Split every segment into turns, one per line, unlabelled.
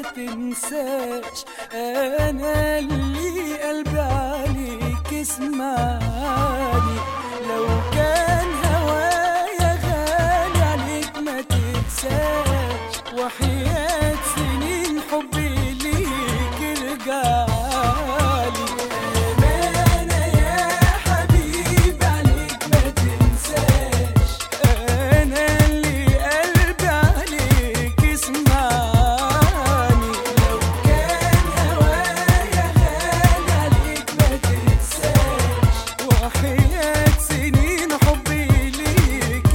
تنساش انا اللي قلبي عليك اسمعني لو كان هوايا غالي عليك ما تنساش وحياة سنين حبي ليك ارجعلي أمانة يا حبيبي عليك ما تنساش أنا اللي قلبي عليك اسمعني لو كان هوايا غالي عليك ما تنساش وحياة سنين حبي ليك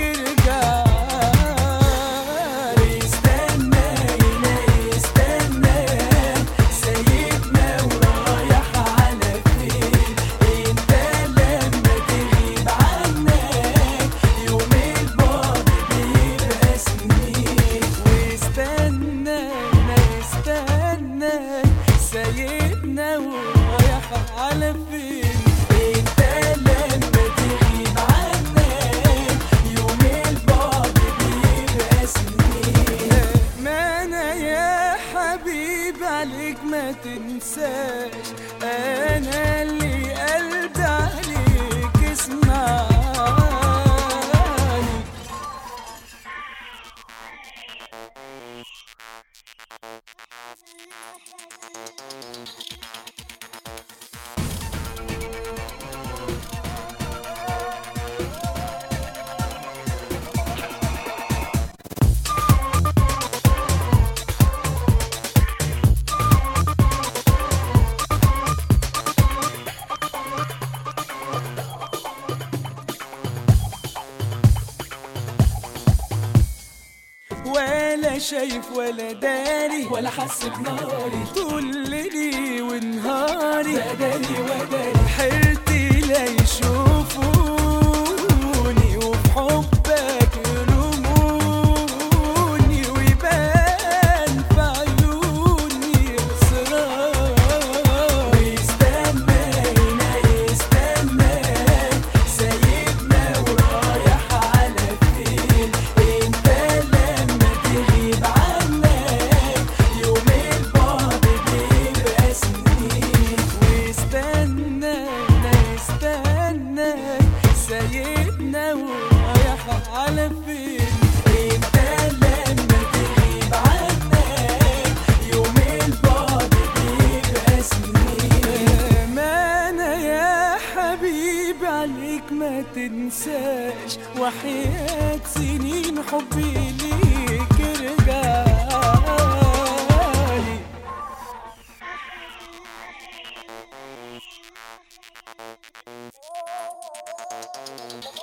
ارجعلي استنى هنا استنى سايبنا ورايح على فين انت لما تغيب عنك يوم البعد بيبقى سنين واستنى استنى سايبنا ورايح على فين انت لما تغيب عنك يوم البعد بيبقى سنين ما انا يا حبيبي عليك ما تنساش انا اللي قلبي عليك اسمعني ولا شايف ولا داري
ولا حس بناري
طول ليلي ونهاري
بداري وداري
حيرتي لا يشوفوني وفي حبك يرموني ويبان في عيوني إصرار
ويستنى هنا يستنى سايبنا ورايح على فين انت لما تغيب عنك يوم البعد بيبقى سنين
واستنى استنى سايبنا ورايح على فين
انت لما تغيب عنك يوم البعد بيبقى سنين
ما انا يا حبيبي عليك ما تنساش وحياة سنين حبي ليك ارجعلي
Thank you.